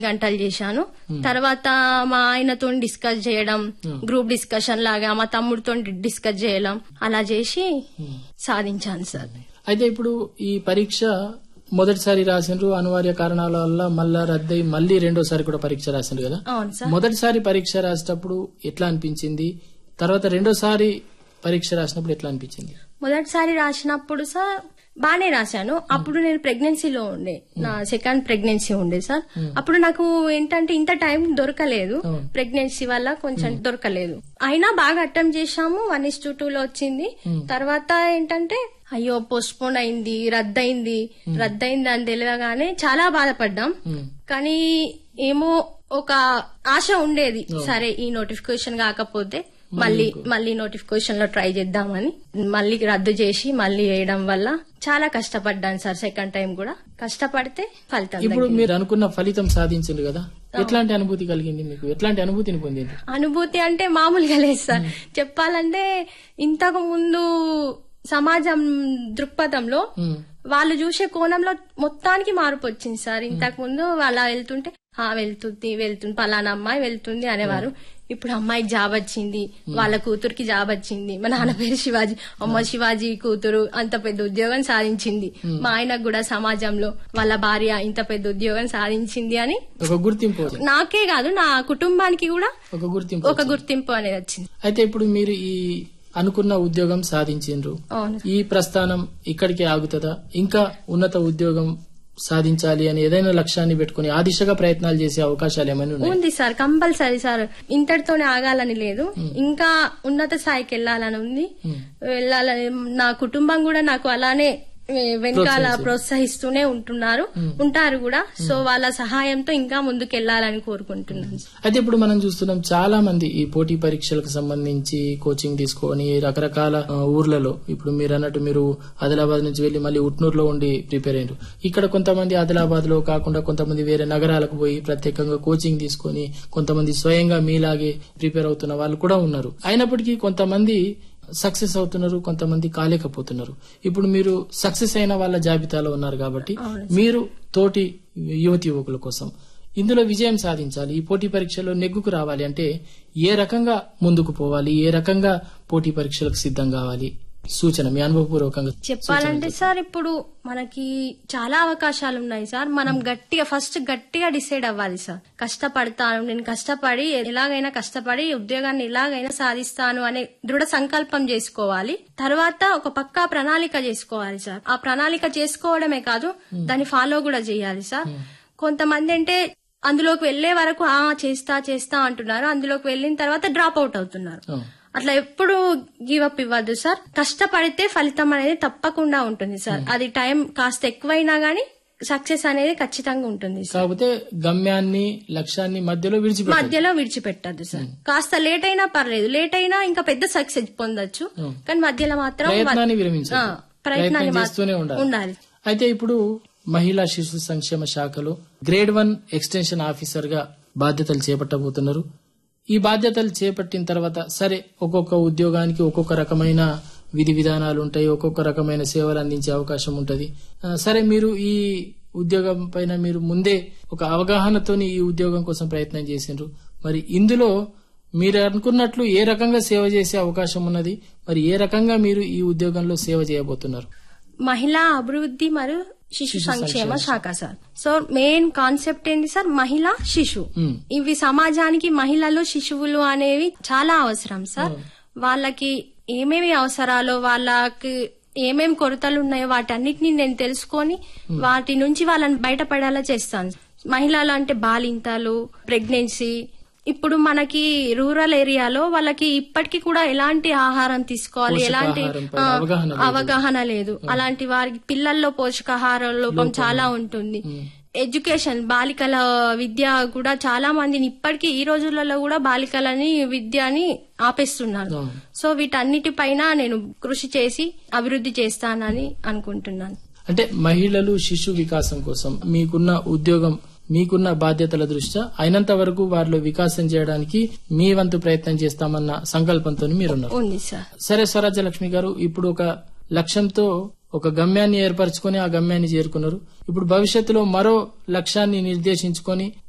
గంటలు చేశాను తర్వాత మా ఆయనతో డిస్కస్ చేయడం గ్రూప్ డిస్కషన్ లాగా మా తమ్ముడితో డిస్కస్ చేయడం అలా చేసి సాధించాను సార్ అయితే ఇప్పుడు ఈ పరీక్ష మొదటిసారి రాసిండ్రు అనివార్య కారణాల వల్ల మళ్ళా రద్దయి మళ్ళీ రెండోసారి కూడా పరీక్ష రాసిండ్రు కదా అవును సార్ మొదటిసారి పరీక్ష రాసేటప్పుడు ఎట్లా అనిపించింది తర్వాత రెండోసారి పరీక్ష రాసినప్పుడు ఎట్లా అనిపించింది మొదటిసారి రాసినప్పుడు సార్ బానే రాశాను అప్పుడు నేను ప్రెగ్నెన్సీలో ఉండే నా సెకండ్ ప్రెగ్నెన్సీ ఉండే సార్ అప్పుడు నాకు ఏంటంటే ఇంత టైం దొరకలేదు అవును. ప్రెగ్నెన్సీ వల్ల కొంచెం దొరకలేదు అయినా బాగా అటెంప్ట్ చేశాము వన్ ఇస్ టూ లో వచ్చింది తర్వాత ఏంటంటే అయ్యో పోస్ట్పోన్ అయింది రద్దయింది రద్దయింది అని తెలియగానే చాలా బాధపడ్డాం ఉమ్. కానీ ఏమో ఒక ఆశ ఉండేది సరే ఈ నోటిఫికేషన్ కాకపోతే మళ్ళీ మళ్ళీ నోటిఫికేషన్ లో ట్రై చేద్దామని మళ్ళీ రద్దు చేసి మళ్ళీ వేయడం వల్ల చాలా కష్టపడ్డాను సార్ సెకండ్ టైం కూడా కష్టపడితే ఫలితం ఇప్పుడు దక్కింది. మీరు అనుకున్న ఫలితం సాధించింది కదా ఎట్లాంటి అనుభూతి కలిగింది మీకు ఎట్లాంటి అనుభూతిని పొందింది అనుభూతి అంటే మామూలుగా లేదు సార్ చెప్పాలంటే ఇంతకు ముందు సమాజం దృక్పథంలో ఉమ్. వాళ్ళు చూసే కోణంలో మొత్తానికి మార్పు వచ్చింది సార్ ఇంతకు ముందు అలా వెళ్తుంటే ఆ వెళ్తుంది వెళ్తుంది పలానా అమ్మాయి వెళ్తుంది అనేవారు ఇప్పుడు అమ్మాయికి జాబ్ వచ్చింది వాళ్ళ కూతురికి జాబ్ వచ్చింది మా నాన్న పేరు శివాజీ అమ్మ శివాజీ కూతురు అంత పెద్ద ఉద్యోగం సాధించింది మా ఆయనకు కూడా సమాజంలో వాళ్ళ భార్య ఇంత పెద్ద ఉద్యోగం సాధించింది అని ఒక గుర్తింపు వచ్చింది. నాకే కాదు నా కుటుంబానికి కూడా ఒక గుర్తింపు ఒక గుర్తింపు అనేది వచ్చింది అయితే ఇప్పుడు మీరు ఈ అనుకున్న ఉద్యోగం సాధించిండ్రు అవును ఈ ప్రస్థానం ఇక్కడికే ఆగుతుందా ఇంకా ఉన్నత ఉద్యోగం సాధించాలి అని ఏదైనా లక్ష్యాన్ని పెట్టుకుని ఆ దిశగా ప్రయత్నాలు చేసే అవకాశాలు ఏమైనా ఉన్నాయి ఉంది సార్ కంపల్సరీ సార్ ఇంతటితోనే ఆగాలని లేదు ఇంకా ఉన్నత స్థాయికి వెళ్ళాలని ఉంది వెళ్ళాలని నా కుటుంబం కూడా నాకు అలానే ఏ, వెనకాల ప్రోత్సహిస్తూనే ఉంటున్నారు ఉంటారు కూడా సో వాళ్ళ సహాయంతో ఇంకా ముందుకు వెళ్ళాలని కోరుకుంటున్నాను అయితే ఇప్పుడు మనం చూస్తున్నాం చాలా మంది ఈ పోటీ పరీక్షలకు సంబంధించి కోచింగ్ తీసుకొని రకరకాల ఆ, ఊర్లలో ఇప్పుడు మీరు అన్నట్టు మీరు ఆదిలాబాద్ నుంచి వెళ్లి మళ్ళీ ఉట్నూరులో ఉండి ప్రిపేర్ అయ్యారు ఇక్కడ కొంతమంది ఆదిలాబాద్ లో కాకుండా కొంతమంది వేరే నగరాలకు పోయి ప్రత్యేకంగా కోచింగ్ తీసుకొని కొంతమంది స్వయంగా మీలాగే ప్రిపేర్ అవుతున్న వాళ్ళు కూడా ఉన్నారు అయినప్పటికీ కొంతమంది సక్సెస్ అవుతున్నారు కొంతమంది కాలేకపోతున్నారు ఇప్పుడు మీరు సక్సెస్ అయిన వాళ్ళ జాబితాలో ఉన్నారు కాబట్టి మీరు తోటి యువతి యువకుల కోసం ఇందులో విజయం సాధించాలి ఈ పోటీ పరీక్షలో నెగ్గుకు రావాలి అంటే ఏ రకంగా ముందుకు పోవాలి ఏ రకంగా పోటీ పరీక్షలకు సిద్ధం కావాలి సూచన మీ అనుభవపూర్వకంగా చెప్పాలంటే సార్ ఇప్పుడు మనకి చాలా అవకాశాలు ఉన్నాయి సార్ మనం గట్టిగా ఫస్ట్ గట్టిగా డిసైడ్ అవ్వాలి సార్ కష్టపడతాను నేను కష్టపడి ఎలాగైనా కష్టపడి ఈ ఉద్యోగాన్ని ఎలాగైనా సాధిస్తాను అనే దృఢ సంకల్పం చేసుకోవాలి తర్వాత ఒక పక్కా ప్రణాళిక చేసుకోవాలి సార్ ఆ ప్రణాళిక చేసుకోవడమే కాదు దాన్ని ఫాలో కూడా చేయాలి సార్ కొంతమంది అంటే అందులోకి వెళ్లే వరకు ఆ చేస్తా చేస్తా అంటున్నారు అందులోకి వెళ్ళిన తర్వాత డ్రాప్ అవుట్ అవుతున్నారు ఆ, అట్లా ఎప్పుడు గివ్ అప్ ఇవ్వద్దు సార్ కష్టపడితే ఫలితం అనేది తప్పకుండా ఉంటుంది సార్ అది టైం కాస్త ఎక్కువైనా గానీ సక్సెస్ అనేది ఖచ్చితంగా ఉంటుంది సార్ కాకపోతే గమ్యాన్ని లక్ష్యాన్ని మధ్యలో విడిచిపెట్టాలి మధ్యలో విడిచిపెట్టద్దు సార్ కాస్త లేట్ అయినా పర్లేదు లేట్ అయినా ఇంకా పెద్ద సక్సెస్ పొందొచ్చు కానీ మధ్యలో మాత్రం ప్రయత్నాన్ని ఆ, విరమించాలి ప్రయత్నాన్ని ప్రయత్నం మాత్రం చేస్తూనే ఉండాలి ఉండాలి అయితే ఇప్పుడు మహిళా శిశు సంక్షేమ శాఖలో గ్రేడ్ వన్ ఎక్స్టెన్షన్ ఆఫీసర్ గా బాధ్యతలు చేపట్టబోతున్నారు ఈ బాధ్యతలు చేపట్టిన తర్వాత సరే ఒక్కొక్క ఉద్యోగానికి ఒక్కొక్క రకమైన విధి విధానాలు ఉంటాయి ఒక్కొక్క రకమైన సేవలు అందించే అవకాశం ఉంటది ఆ, సరే మీరు ఈ ఉద్యోగం పైన మీరు ముందే ఒక అవగాహనతోని ఈ ఉద్యోగం కోసం ప్రయత్నం చేసిండ్రు మరి ఇందులో మీరు అనుకున్నట్లు ఏ రకంగా సేవ చేసే అవకాశం ఉన్నది మరి ఏ రకంగా మీరు ఈ ఉద్యోగంలో సేవ చేయబోతున్నారు మహిళా అభివృద్ధి మరియు శిశు సంక్షేమ శాఖ సార్ సో మెయిన్ కాన్సెప్ట్ ఏంటి సార్ మహిళ శిశు ఉమ్. ఇవి సమాజానికి మహిళలు శిశువులు అనేవి చాలా అవసరం సార్ వాళ్ళకి ఏమేమి అవసరాలు వాళ్ళకి ఏమేమి కొరతలు ఉన్నాయో వాటన్నిటిని నేను తెలుసుకొని వాటి నుంచి వాళ్ళని బయటపడేలా చేస్తాను మహిళలు అంటే బాలింతలు ప్రెగ్నెన్సీ ఇప్పుడు మనకి రూరల్ ఏరియాలో వాళ్ళకి ఇప్పటికీ కూడా ఎలాంటి ఆహారం తీసుకోవాలి ఎలాంటి పోషకాహారంపై ఆ, అవగాహన లేదు. అవగాహన లేదు అలాంటి వారికి పిల్లల్లో పోషకాహార లోపం చాలా ఉంటుంది ఎడ్యుకేషన్ బాలికల విద్య కూడా చాలా మందిని ఇప్పటికీ ఈ రోజులలో కూడా బాలికలని విద్యని ఆపేస్తున్నారు అవును. సో వీటన్నిటిపైన నేను కృషి చేసి అభివృద్ధి చేస్తానని అనుకుంటున్నాను అంటే మహిళలు శిశు వికాసం కోసం మీకున్న ఉద్యోగం మీకున్న బాధ్యతల దృష్ట్యా అయినంత వరకు వారిలో వికాసం చేయడానికి మీ వంతు ప్రయత్నం చేస్తామన్న సంకల్పంతో మీరున్నారు ఉంది సార్ సరే స్వరాజ్య లక్ష్మి గారు ఇప్పుడు ఒక లక్ష్యంతో ఒక గమ్యాన్ని ఏర్పరచుకొని ఆ గమ్యాన్ని చేరుకున్నారు ఇప్పుడు భవిష్యత్తులో మరో లక్ష్యాన్ని నిర్దేశించుకొని